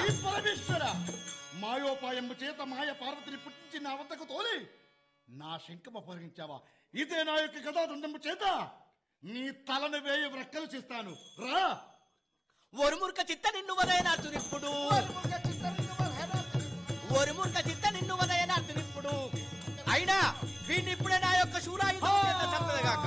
ఈ పరమేశ్వర మాయోపాయము చేత మాయ పార్వతిని పుట్టించి నా వద్దకు తోలి నా శంఖం అపహరించావా ఇదే నా యొక్క గదాదండము చేత నీ తలను వేయి వ్రక్కలు చేస్తాను రా ఒరుముర్క చిత్త నిన్ను వదయనార్తునిప్పుడు ఒరుముర్క చిత్త నిన్ను వదయనార్తునిప్పుడు అయినా వీడినిప్పుడే నా యొక్క శూలాయుధం చేత చంపదగాక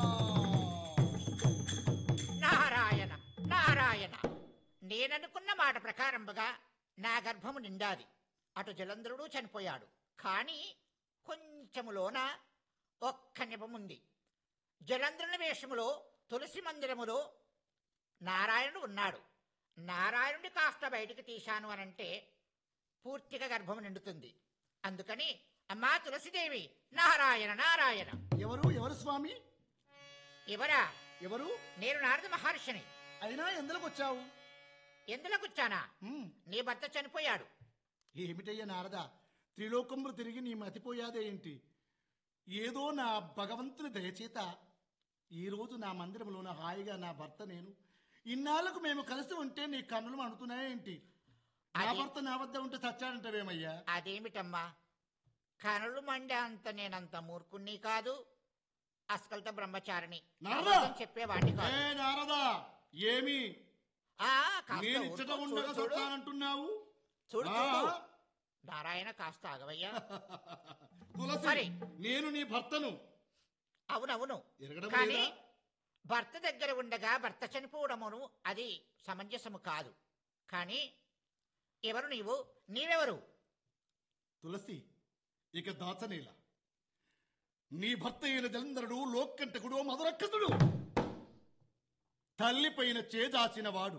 నారాయణ నారాయణ నేననుకున్న మాట ప్రకారంగా నా గర్భము నిండాది అటు జలంధ్రుడు చనిపోయాడు కానీ కొంచెములోన ఒక్క నిపముంది జలంధ్రుని వేషములో తులసి మందిరములో నారాయణుడు ఉన్నాడు నారాయణుడి కాస్త బయటికి తీశాను అనంటే పూర్తిగా గర్భము నిండుతుంది అందుకని అమ్మా తులసిదేవి నారాయణ నారాయణ ఎవరు ఎవరు స్వామి ఎవరా ఎవరు నేను నారద మహర్షిని అయినా ఎందులోకి వచ్చావు ఎందులోకొచ్చానా ఉమ్, నీ భర్త చనిపోయాడు ఏమిటయ్యా నారద త్రిలోకములు తిరిగి నీ మతిపోయాదే ఏంటి ఏదో నా భగవంతుని దయచేత ఈరోజు నా మందిరంలోన హాయిగా నా భర్త నేను ఇన్నాళ్లకు మేము కలిసి ఉంటే నీ కన్నులు మండుతున్నాయేంటి నా అది- భర్త నా వద్ద ఉంటే చచ్చాడంటవేమయ్యా అదేమిటమ్మా కనులు మండే అంత నేనంత మూర్ఖుణ్ణి కాదు అస్కల్త బ్రహ్మచారిని నారదా! అబద్ధం చెప్పేవాడిని ఏ కాదు నారదా ఏమి ఆ, కాస్త నేను ఊరుకో, ఇచ్చట చూడు, ఉండగా చూడు, చచ్చానంటున్నావు చూడు ఆ? చూడు నారాయణ కాస్త ఆగవయ్యా తులసి మరి. నేను నీ భర్తను అవునవును ఎరగడం కానీ లేదా? భర్త దగ్గర ఉండగా భర్త చనిపోవడమును అది సమంజసము కాదు కానీ ఎవరు నీవు నీవెవరు తులసి ఇక దాచనేల నీ భర్త అయిన జలంధరుడు లోక్కంటకుడు మధురక్కతుడు తల్లిపైన చేదాచిన వాడు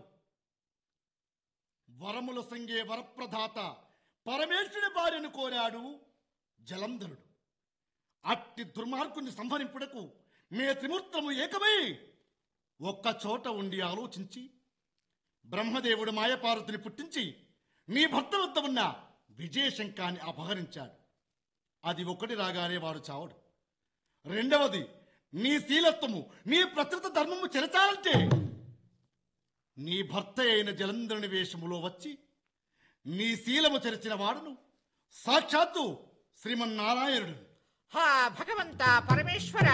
వరముల సంగే వరప్రదాత పరమేశ్వరుని భార్యను కోరాడు జలంధరుడు అట్టి దుర్మార్గుని సంహరింపుటకు మే త్రిమూర్తము ఏకమై ఒక్క చోట ఉండి ఆలోచించి బ్రహ్మదేవుడు మాయపార్వతిని పుట్టించి నీ భర్త వద్ద ఉన్న విజయశంకాన్ని అపహరించాడు అది ఒకటి రాగానే వాడు చావడు రెండవది నీ శీలత్వము నీ ప్రకృత ధర్మము చెరచాలంటే నీ భర్త అయిన జలంధరుని వేషములో వచ్చి నీ శీలము చెరిచిన వాడును సాక్షాత్తు శ్రీమన్నారాయణుడు హా భగవంత పరమేశ్వర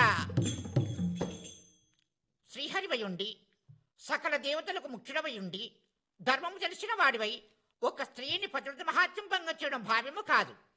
శ్రీహరివయుండి సకల దేవతలకు ముఖ్యుడవయుండి ధర్మము తెలిసిన వాడివై ఒక స్త్రీని పతివ్రత మహాత్యం భంగం చేయడం భావ్యము కాదు